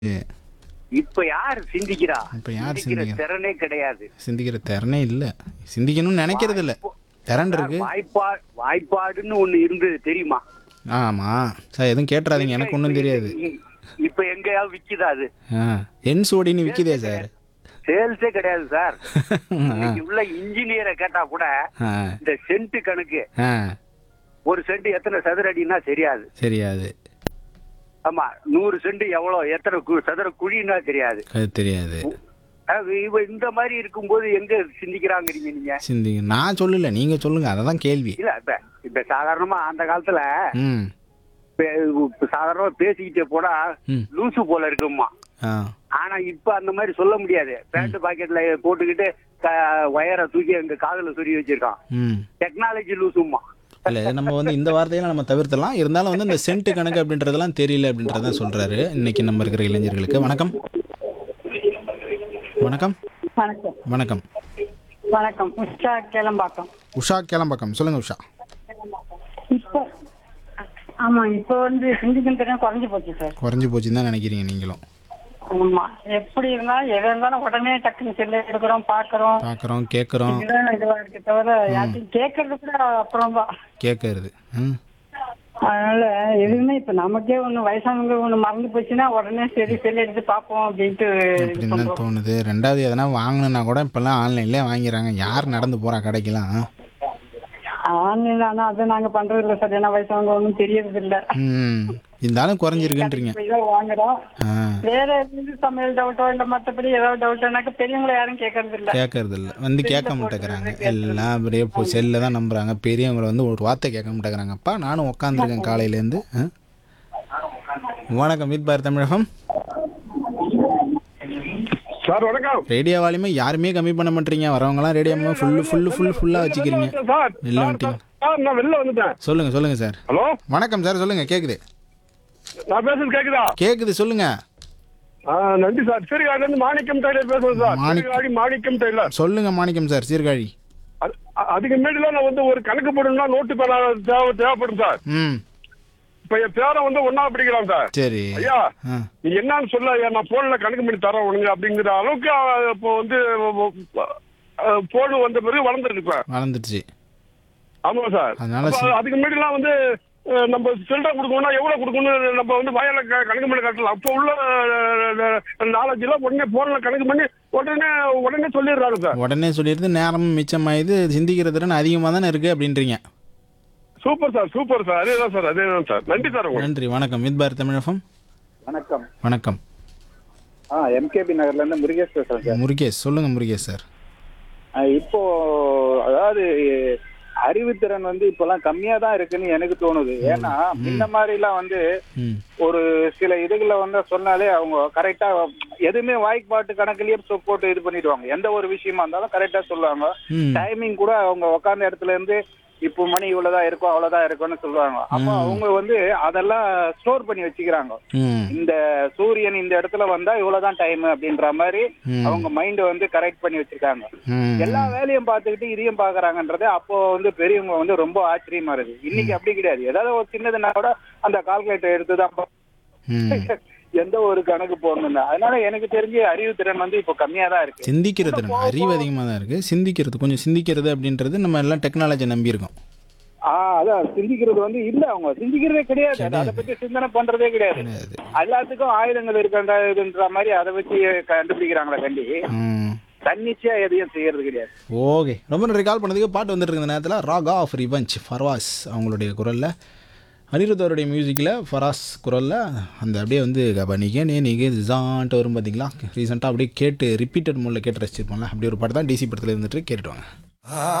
இப்ப யார் சிந்திக்கிறா இப்ப யார் சிந்திக்கிற சிந்திக்கிறா? திறனே கிடையாது சிந்திக்கிற திறனே இல்லை சிந்திக்கணும்னு நினைக்கிறது இல்லை திறன் இருக்கு வாய்ப்பா வாய்ப்பாடுன்னு ஒண்ணு இருந்தது தெரியுமா ஆமாம் சார் எதுவும் கேட்டுறாதீங்க எனக்கு ஒன்றும் தெரியாது இப்ப எங்கேயாவது விக்குதா அது ஆ என் சோடின்னு விற்கிதே சார் சேல்ஸே கிடையாது சார் இன்னைக்கு உள்ள இன்ஜினியரை கேட்டா கூட ஆ இந்த சென்ட் கணக்கு ஆ ஒரு சென்ட் எத்தனை சதுர அடின்னா தெரியாது தெரியாது ஆமா நூறு சென்ட் எவ்வளவு எத்தனை கு- சதுர குழின்னா தெரியாது அது தெரியாது அது இவ இந்த மாதிரி இருக்கும்போது எங்க சிந்திக்கிறாங்கிறீங்க நீங்க சிந்திங்க நான் சொல்லல நீங்கள் சொல்லுங்கள் அதை தான் கேள்வி இல்ல இப்ப இப்ப சாதாரணமா அந்த காலத்துல ம் பே- இப்ப சாதாரணமா பேசிக்கிட்டே போனா ம். லூசு போல இருக்குமா ஆ ஆனா இப்ப அந்த மாதிரி சொல்ல முடியாது பேண்ட் பாக்கெட்ல போட்டுக்கிட்டு க- வயரை தூக்கி அங்க காதுல சொருகி வச்சிருக்கான் ம் டெக்னாலஜி லூசுமா இல்லை நம்ம வந்து இந்த வார்த்தையெல்லாம் நம்ம தவிர்த்தலாம் இருந்தாலும் வந்து இந்த சென்ட் கணக்கு அப்படின்றதெல்லாம் தெரியல அப்படின்றதான் சொல்றாரு இன்னைக்கு நம்ம இருக்கிற இளைஞர்களுக்கு வணக்கம் வணக்கம் வணக்கம் வணக்கம் வணக்கம் உஷா கிளம்பாக்கம் உஷா கேளம்பாக்கம் சொல்லுங்க உஷா இப்போ ஆமா இப்போ வந்து சிந்திக்கும் திறன் குறைஞ்சு போச்சு சார் குறைஞ்சி போச்சுன்னு தான் நினைக்கிறீங்க நீங்களும் ஆமா எப்படி இருந்தாலும் எது இருந்தாலும் உடனே டக்குன்னு செல்ல எடுக்கிறோம் பாக்குறோம் பார்க்குறோம் கேட்குறோம் இதுதான் இதுவா இருக்கு தவிர யார்ட்டையும் கேட்கறது கூட அப்புறம் தான் கேட்கறது ம் அதனால எதுவுமே இப்ப நமக்கே ஒண்ணு வயசானவங்க ஒண்ணு மறந்து போச்சுன்னா உடனே சரி செல் எடுத்து பார்ப்போம் அப்படின்ட்டு இது அப்படின்னு தான் பண்றோம் தோணுது ரெண்டாவது எதனா வாங்கணுன்னா கூட இப்போல்லாம் ஆன்லைன்லேயே வாங்கிடுறாங்க யார் நடந்து போகிறா கடைக்கெல்லாம் ஆன்லைன்ல ஆனா அதை நாங்க பண்றது இல்ல சார் ஏன்னா வயசானவங்க ஒண்ணும் தெரியறது இல்ல ம் இருந்தாலும் குறைஞ்சிருக்குன்றீங்க போய் தான் வாங்குறோம் ஆ வேற எதுவும் சமையல் டவுட்டோ இல்ல மத்தபடி ஏதாவது டவுட்னாக்க பெரியவங்களை யாரும் கேட்கறது இல்ல கேட்கறது இல்லை வந்து கேட்க மாட்டேங்கிறாங்க எல்லாம் அப்படியே இப்போ செல்ல தான் நம்புறாங்க பெரியவங்களை வந்து ஒரு வார்த்தை கேட்க மாட்டேங்கிறாங்கப்பா நானும் உட்காந்துருக்கேன் காலையிலேருந்து வணக்கம் மீட் பார் தமிழகம் சார் வணக்கம் ரேடியோ வால்யூமே யாருமே கம்மி பண்ண மாட்டீங்க வரவங்கலாம் ரேடியோ ஃபுல்லு ஃபுல்லு ஃபுல் ஃபுல்லாக வச்சுக்கிறீங்க சார் வெளில வந்துட்டீங்க சார் நான் வெளில வந்துட்டேன் சொல்லுங்க சொல்லுங்க சார் ஹலோ வணக்கம் சார் சொல்லுங்க கேக்குது நான் பேசுறது கேக்குதா கேக்குது சொல்லுங்க ஆ, நன்றி சார் சீர்காழில இருந்து மாணிக்கம் டெய்லர் பேசுறேன் சார் மாணிக்- சீர்காழி மாணிக்கம் டெய்லர் சொல்லுங்க மாணிக்கம் சார் சீர்காழி அது- அ- அதுக்கு முன்னாடில நான் வந்து ஒரு கணக்கு போடணும்னா நோட்டு பேனா தேவை தேவைப்படும் சார் ம் இப்ப என் பேரை வந்து ஒன்னா படிக்கலாம் சார் சரி ஐயா ஆ நீ என்னன்னு சொல்ல ஐயா நான் போன்ல கணக்கு பண்ணி தரேன் உனக்கு அப்படிங்கிற அளவுக்கு அ, இப்போ வந்து போன் வந்த பிறகு வளர்ந்துருக்கு இப்ப வளர்ந்துடுச்சு ஆமா சார் அதனால அப்ப சி- அதுக்கு முன்னாடிலாம் வந்து அஹ், நம்ம சில்லறை கொடுக்கணும்னா எவ்வளவு கொடுக்கணும் நம்ம வந்து வயல க- கணக்கு பண்ணி காட்டலாம் அப்போ உள்ள நாலஞ்சு எல்லாம் உடனே போன்ல கணக்கு பண்ணி உடனே உடனே சொல்லிடுறாங்க சார் உடனே சொல்லிடுது நேரமும் மிச்சமாயுது சிந்திக்கிற திறன் அதிகமாக தானே இருக்கு அப்படின்றீங்க சூப்பர் சார் சூப்பர் சார் அதேதான் சார் அதேதான் சார் நன்றி சார் உங்களுக்கு நன்றி வணக்கம் மித் பார் தமிழகம் வணக்கம் வணக்கம் ஆ எம்கேபி நகர்ல இருந்து முருகேஷ் பேசுறேன் சார் முருகேஷ் சொல்லுங்க முருகேஷ் சார் ஆ, இப்போ அதாவது அறிவுத்திறன் வந்து இப்பெல்லாம் கம்மியா தான் இருக்குன்னு எனக்கு தோணுது ஏன்னா முன்ன மாதிரி எல்லாம் வந்து ம் ஒரு சில இதுகளை வந்து சொன்னாலே அவங்க கரெக்டா எதுவுமே வாய்ப்பாட்டு கணக்குலயே சொ- போட்டு இது பண்ணிடுவாங்க எந்த ஒரு விஷயமா இருந்தாலும் கரெக்டா சொல்லுவாங்க ம் டைமிங் கூட அவங்க உட்கார்ந்த இடத்துல இருந்து இப்போ மணி இவ்வளவுதான் இருக்கும் அவ்வளவுதான் இருக்கும்னு சொல்லுவாங்க அப்போ அவங்க வந்து அதெல்லாம் ஸ்டோர் பண்ணி வச்சுக்கிறாங்க ம் இந்த சூரியன் இந்த இடத்துல வந்தா இவ்வளவுதான் டைம் அப்படின்ற மாதிரி ம். அவங்க மைண்ட் வந்து கரெக்ட் பண்ணி வச்சிருக்காங்க ம் எல்லா வேலையும் பார்த்துக்கிட்டு இதையும் பாக்குறாங்கன்றது அப்போ வந்து பெரியவங்க வந்து ரொம்ப ஆச்சரியமா இருக்கு இன்னைக்கு அப்படி கிடையாது ஏதாவது ஒரு சின்னதுன்னா கூட அந்த கால்குலேட்டர் எடுத்துதான் பா- ம் எந்த ஒரு கணக்கு போடணும் அதனால எனக்கு தெரிஞ்ச அறிவு திறன் வந்து இப்போ கம்மியா தான் இருக்கு சிந்திக்கிற திறன் அறிவு அதிகமாக தான் இருக்குது சிந்திக்கிறது கொஞ்சம் சிந்திக்கிறது அப்படின்றது நம்ம எல்லாம் டெக்னாலஜி நம்பியிருக்கோம் ஆஹ் அதான் சிந்திக்கிறது வந்து இல்ல அவங்க சிந்திக்கிறதே கிடையாது அது அதை பத்தி சிந்தனை பண்றதே கிடையாது கிடையாது எல்லாத்துக்கும் ஆயுதங்கள் இருக்கின்றன்ற மாதிரி அதை வச்சு கண்டுபிடிக்கிறாங்களே கண்டி ம் தன்னிச்சையா எதையும் செய்யறது கிடையாது ஓகே ரொம்ப நன்றி கால் பண்ணதுக்கு பாட்டு வந்துட்டு இருக்க இந்த நேரத்தில் ராக் ஆஃப் ரிவஞ்ச் ஃபர்வாஸ் அவங்களுடைய குரலில் அனிருத் அவருடைய மியூசிக்கில் ஃபராஸ் குரலில் அந்த அப்படியே வந்து கபனிகே நே நிகே ஜான்ட்டு வரும் பார்த்தீங்களா ரீசெண்டாக அப்படியே கேட்டு ரிப்பீட்டட் மோடில் கேட்டு ரசிச்சிருப்போம்ல அப்படி ஒரு பாட்டு தான் டிசி படத்தில் இருந்துட்டு கேட்டுட்டு வாங்க